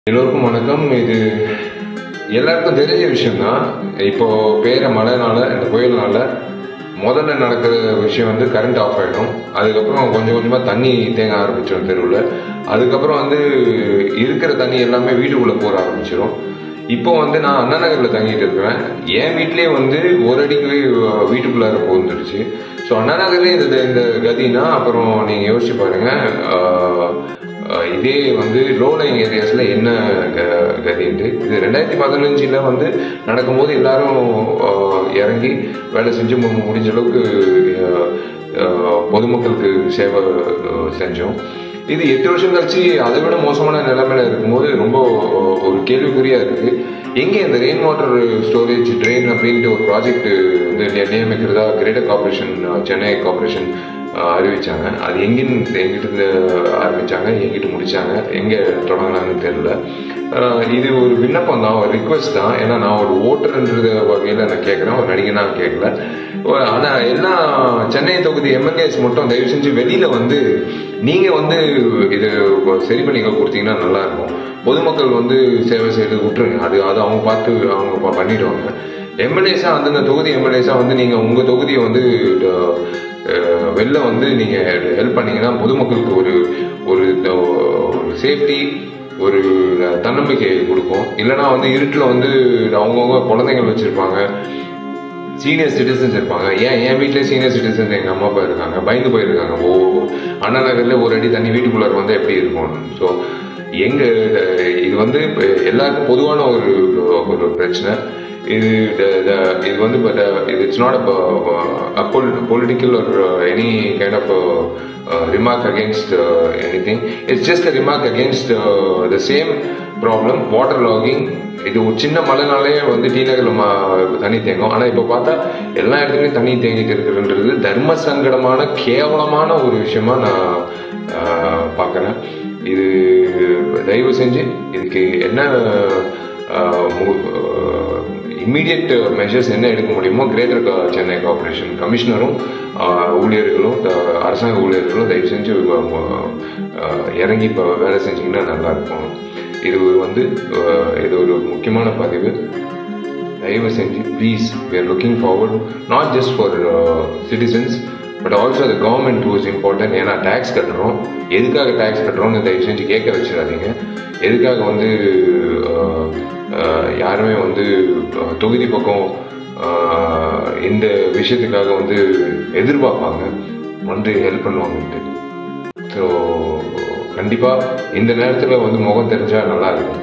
எல்லோருக்கும் வணக்கம் இது எல்லாருக்கும் தெரிஞ்ச விஷயம்தான் இப்போ பெய்கிற மழைனால இந்த புயல்னால முதல்ல நடக்கிற விஷயம் வந்து கரண்ட் ஆஃப் ஆகிடும் அதுக்கப்புறம் கொஞ்சம் கொஞ்சமாக தண்ணி தேங்க ஆரம்பிச்சிடும் தெருவில் அதுக்கப்புறம் வந்து இருக்கிற தண்ணி எல்லாமே வீட்டுக்குள்ளே போக ஆரம்பிச்சிடும் இப்போ வந்து நான் அண்ணா நகரில் தங்கிட்டு இருக்கிறேன் என் வீட்லேயே வந்து ஒரு அடிக்கு வீட்டுக்குள்ளார போந்துடுச்சு ஸோ அண்ணா நகர்லேயே இந்த இந்த கதினா அப்புறம் நீங்கள் யோசிச்சு பாருங்க ஆஹ், ஆஹ், இதே வந்து லோலைங் ஏரியாஸில் என்ன க- கதின்ட்டு இது ரெண்டாயிரத்தி பதினஞ்சில் வந்து நடக்கும்போது எல்லாரும் ஆஹ், இறங்கி வேலை செஞ்சு மு- முடிஞ்ச அளவுக்கு ஆஹ், ஆஹ், பொதுமக்களுக்கு சேவை ஆஹ், செஞ்சோம் இது எட்டு வருஷம் கழிச்சு அதை விட மோசமான நிலைமையில இருக்கும்போது ரொம்ப ஒரு கேள்விக்குறியா இருக்கு எங்க இந்த ரெயின் வாட்டர் ஸ்டோரேஜ் ட்ரெயின் அப்படின்ட்டு ஒரு ப்ராஜெக்ட் வந்து நி- நியமிக்கிறதா கிரேட்டர் கார்பரேஷன் சென்னை கார்பரேஷன் அறிவிச்சாங்க அது எங்கிருந்து எங்கிட்ட இருந்து ஆரம்பிச்சாங்க எங்கிட்ட முடிச்சாங்க எங்க தொடங்கினாங்கன்னு தெரியல அஹ் இது ஒரு விண்ணப்பம் தான் ஒரு ரிக்வெஸ்ட் தான் ஏன்னா நான் ஒரு ஓட்டர்ன்றது வகையில் நான் கேட்குறேன் ஒரு நடிகனா கேட்கல ஒரு- ஆனா எல்லா சென்னை தொகுதி எம்எல்ஏஸ் மட்டும் தயவு செஞ்சு வெளியில வந்து நீங்க வந்து இது சரி பண்ணி கொடுத்தீங்கன்னா நல்லா இருக்கும் பொதுமக்கள் வந்து சேவை செய்யறது விட்டுருங்க அது அது அவங்க பார்த்து அவங்க ப- பண்ணிடுவாங்க எம்எல்ஏஸா அந்தந்த தொகுதி எம்எல்ஏஸா வந்து நீங்க உங்க தொகுதியை வந்து அஹ், வெளில வந்து நீங்க ஹெல்ப் பண்ணீங்கன்னா பொதுமக்களுக்கு ஒரு ஒரு ஒரு சேஃப்டி ஒரு தன்னம்பிக்கை கொடுக்கும் இல்லைன்னா வந்து இருட்டில் வந்து அவங்கவுங்க குழந்தைகள் வச்சிருப்பாங்க சீனியர் சிட்டிசன்ஸ் இருப்பாங்க ஏன் என் வீட்டிலே சீனியர் சிட்டிசன்ஸ் எங்கள் அம்மா அப்பா இருக்காங்க பயந்து போயிருக்காங்க ஓ அண்ணா நகரில் ஒரு அடி தண்ணி வீட்டுக்குள்ளார வந்து எப்படி இருக்கும் ஸோ எங்க இது வந்து இப்ப எல்லாருக்கும் பொதுவான ஒரு ஒரு பிரச்சனை இது the- the- இது வந்து பட் இது இட்ஸ் நாட் அ பொலிட்டிக்கல் ஒரு any kind of remark against any thing it's just a remark against the same problem water logging இது ஒரு சின்ன மழைனாலே வந்து டி நகரில் ம- தண்ணி தேங்கும் ஆனால் இப்போ பார்த்தா எல்லா இடத்துலையும் தண்ணி தேங்கிட்டு இருக்குன்றது தர்ம சங்கடமான கேவலமான ஒரு விஷயமா நான் பார்க்குறேன் இது தயவு செஞ்சு இதுக்கு என்ன இம்மீடியட் மெஷர்ஸ் என்ன எடுக்க முடியுமோ கிரேட்டர் சென்னை கார்பரேஷன் கமிஷனரும் ஆஹ், ஊழியர்களும் த- அரசாங்க ஊழியர்களும் தயவு செஞ்சு ஆஹ், ஆஹ், இறங்கி இப்போ வேலை செஞ்சீங்கன்னா நல்லா இருக்கும் இது வந்து ஆஹ், இது ஒரு முக்கியமான பதிவு தயவு செஞ்சு please we are looking forward not just for citizens but also the government too is important ஏன்னா டேக்ஸ் கட்டுறோம் எதுக்காக டேக்ஸ் கட்டுறோம்னு தயவு செஞ்சு கேட்க வச்சிடாதீங்க எதுக்காக வந்து ஆஹ், ஆஹ், யாருமே வந்து ஆஹ், தொகுதி பக்கம் ஆஹ், இந்த விஷயத்துக்காக வந்து எதிர்பார்ப்பாங்க வந்து ஹெல்ப் பண்ணுவாங்கன்ட்டு ஸோ கண்டிப்பாக இந்த நேரத்தில் வந்து முகம் தெரிஞ்சால் நல்லா இருக்கும்